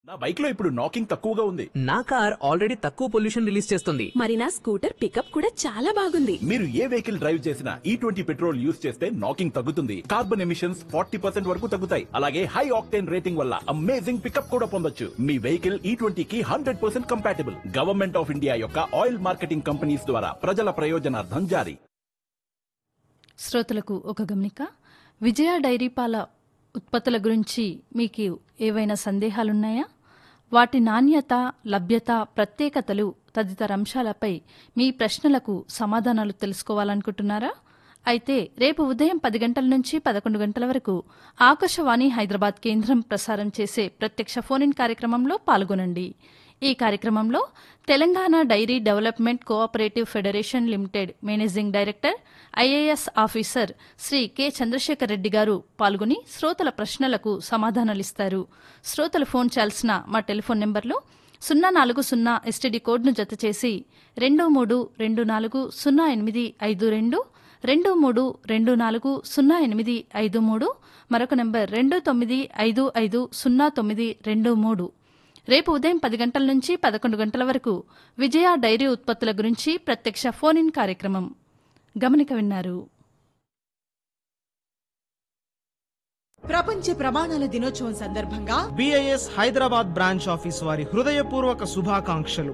నా బైక్ లో ఇప్పుడు నాకింగ్ తక్కువగా ఉంది నా కార్ ఆల్రెడీ తక్కువ పొల్యూషన్ రిలీజ్ చేస్తుంది మరి నా స్కూటర్ పికప్ కూడా చాలా బాగుంది మీరు ఏ వెహికల్ డ్రైవ్ చేసినా ఈ ట్వంటీ పెట్రోల్ యూస్ చేస్తే నాకింగ్ తగ్గుతుంది కార్బన్ ఎమిషన్స్ ఫార్టీ పర్సెంట్ వరకు తగ్గుతాయి అలాగే హై ఆక్టేన్ రేటింగ్ వల్ల అమేజింగ్ పికప్ కూడా పొందొచ్చు మీ వెహికల్ ఈ ట్వంటీకి hundred percent compatible government of India యొక్క ఆయిల్ మార్కెటింగ్ కంపెనీస్ ద్వారా ప్రజల ప్రయోజనార్థం జారీ శ్రోతలకు ఒక గమనిక విజయ డైరీ పాల ఉత్పత్తుల గురించి మీకు ఏవైనా సందేహాలున్నాయా వాటి నాణ్యత లభ్యత ప్రత్యేకతలు తదితర అంశాలపై మీ ప్రశ్నలకు సమాధానాలు తెలుసుకోవాలనుకుంటున్నారా అయితే రేపు ఉదయం పది గంటల నుంచి పదకొండు గంటల వరకు ఆకాశవాణి హైదరాబాద్ కేంద్రం ప్రసారం చేసే ప్రత్యక్ష ఫోన్ ఇన్ కార్యక్రమంలో పాల్గొనండి ఈ కార్యక్రమంలో Telangana dairy development cooperative federation limited managing director IAS officer Sri K Chandrasekhar Reddy garu పాల్గొని శ్రోతల ప్రశ్నలకు సమాధానాలిస్తారు శ్రోతలు ఫోన్ చేయాల్సిన మా టెలిఫోన్ నెంబర్లు సున్నా నాలుగు సున్నా ఎస్టీడీ కోడ్ను జత చేసి రెండు మూడు రెండు నాలుగు సున్నా ఎనిమిది ఐదు రెండు రెండు మూడు రెండు నాలుగు సున్నా ఎనిమిది ఐదు మూడు మరొక నెంబర్ రెండు తొమ్మిది ఐదు ఐదు సున్నా తొమ్మిది రెండు మూడు రేపు ఉదయం పది గంటల నుంచి పదకొండు గంటల వరకు విజయ డైరీ ఉత్పత్తుల గురించి ప్రత్యక్ష ఫోన్ ఇన్ కార్యక్రమం గమనిక విన్నారు ప్రపంచ ప్రమాణాల దినోత్సవం సందర్భంగా బిఐఎస్ హైదరాబాద్ బ్రాంచ్ ఆఫీస్ వారి హృదయపూర్వక శుభాకాంక్షలు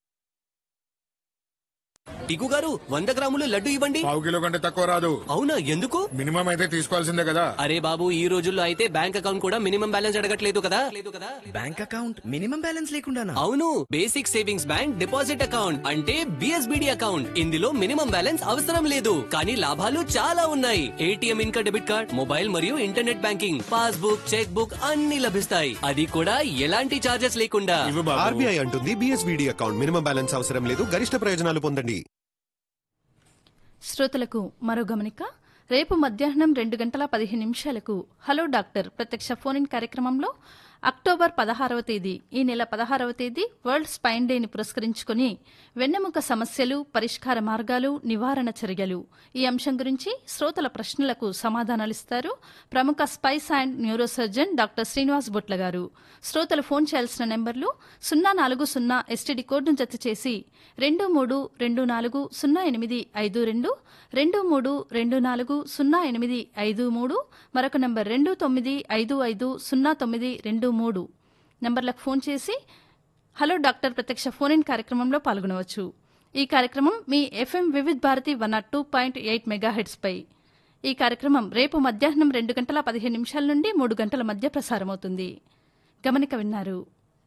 టికు గారు వంద గ్రాములు లడ్డు ఇవ్వండి పావు కిలో కంటే తక్కువ రాదు అవునా ఎందుకు మినిమం అయితే తీసుకోవాల్సిందే కదా అరే బాబు ఈ రోజుల్లో అయితే బ్యాంక్ అకౌంట్ కూడా మినిమం బ్యాలెన్స్ అడగట్లేదు కదా లేదు కదా బ్యాంక్ అకౌంట్ మినిమం బ్యాలెన్స్ లేకుండానా అవును basic savings bank deposit account అంటే బిఎస్బిడి అకౌంట్ ఇందులో మినిమం బ్యాలెన్స్ అవసరం లేదు కానీ లాభాలు చాలా ఉన్నాయి ఏటీఎం ఇంకా డెబిట్ కార్డ్ మొబైల్ మరియు internet banking passbook cheque book అన్ని లభిస్తాయి అది కూడా ఎలాంటి చార్జెస్ లేకుండా ఇవ్వు బాబు ఆర్బీఐ అంటుంది బిఎస్బిడి అకౌంట్ మినిమం బ్యాలెన్స్ అవసరం లేదు గరిష్ట ప్రయోజనాలు పొందండి శ్రోతలకు మరో గమనిక రేపు మధ్యాహ్నం రెండు గంటల పదిహేను నిమిషాలకు హలో డాక్టర్ ప్రత్యక్ష ఫోన్ ఇన్ కార్యక్రమంలో అక్టోబర్ పదహారవ తేదీ ఈ నెల పదహారవ తేదీ వరల్డ్ స్పైన్ డేని పురస్కరించుకుని వెన్నెముక సమస్యలు పరిష్కార మార్గాలు నివారణ చర్యలు ఈ అంశం గురించి శ్రోతల ప్రశ్నలకు సమాధానాలిస్తారు ప్రముఖ spine and neurosurgeon doctor Srinivas Botla garu శ్రోతలు ఫోన్ చేయాల్సిన నెంబర్లు సున్నా నాలుగు సున్నా ఎస్టీడీ కోడ్ను జత చేసి రెండు మూడు రెండు నాలుగు సున్నా ఎనిమిది ఐదు రెండు రెండు మూడు రెండు నాలుగు సున్నా ఎనిమిది ఐదు మూడు మరొక నంబర్ రెండు తొమ్మిది ఐదు ఐదు సున్నా తొమ్మిది రెండు మూడు నంబర్లకు ఫోన్ చేసి హలో డాక్టర్ ప్రత్యక్ష ఫోన్ ఇన్ కార్యక్రమంలో పాల్గొనవచ్చు ఈ కార్యక్రమం మీ FM Vividh Bharati one nought two point eight mega పై ఈ కార్యక్రమం రేపు మధ్యాహ్నం రెండు గంటల పదిహేను నిమిషాల నుండి మూడు గంటల మధ్య ప్రసారమవుతుంది గమనిక విన్నారు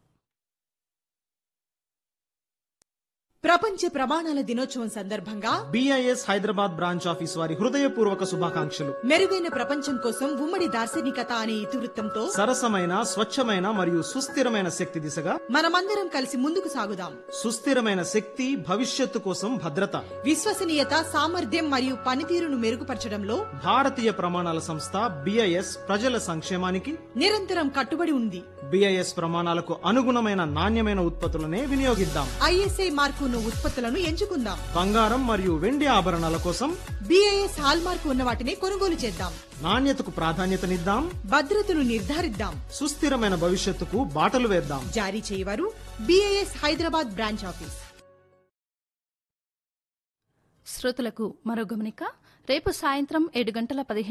ప్రపంచ ప్రమాణాల దినోత్సవం సందర్భంగా బిఐఎస్ హైదరాబాద్ బ్రాంచ్ ఆఫీస్ వారి హృదయపూర్వక శుభాకాంక్షలు మెరుగైన ప్రపంచం కోసం ఉమ్మడి దార్శనికత అనే ఇతివృత్తంతో సరసమైన స్వచ్ఛమైన మరియు సుస్థిరమైన శక్తి దిశగా మనమందరం కలిసి ముందుకు సాగుదాం సుస్థిరమైన శక్తి భవిష్యత్తు కోసం భద్రత విశ్వసనీయత సామర్థ్యం మరియు పనితీరును మెరుగుపరచడంలో భారతీయ ప్రమాణాల సంస్థ బిఐఎస్ ప్రజల సంక్షేమానికి నిరంతరం కట్టుబడి ఉంది బిఐఎస్ ప్రమాణాలకు అనుగుణమైన నాణ్యమైన ఉత్పత్తులనే వినియోగిద్దాం ఐఎస్ఐ మార్కు ఉన్న ఉత్పత్తులను ఎంచుకుందాం బంగారం మరియు వెండి ఆభరణాల కోసం బిఐఎస్ హాల్ మార్కు ఉన్న వాటిని కొనుగోలు చేద్దాం నాణ్యతకు ప్రాధాన్యతనిద్దాం భద్రతను నిర్ధారిద్దాం సుస్థిరమైన భవిష్యత్తుకు బాటలు వేద్దాం జారీ చేయవారు బిఐఎస్ హైదరాబాద్ బ్రాంచ్ ఆఫీస్ శ్రోతలకు మరో గమనిక రేపు సాయంత్రం ఏడు గంటల పదిహేను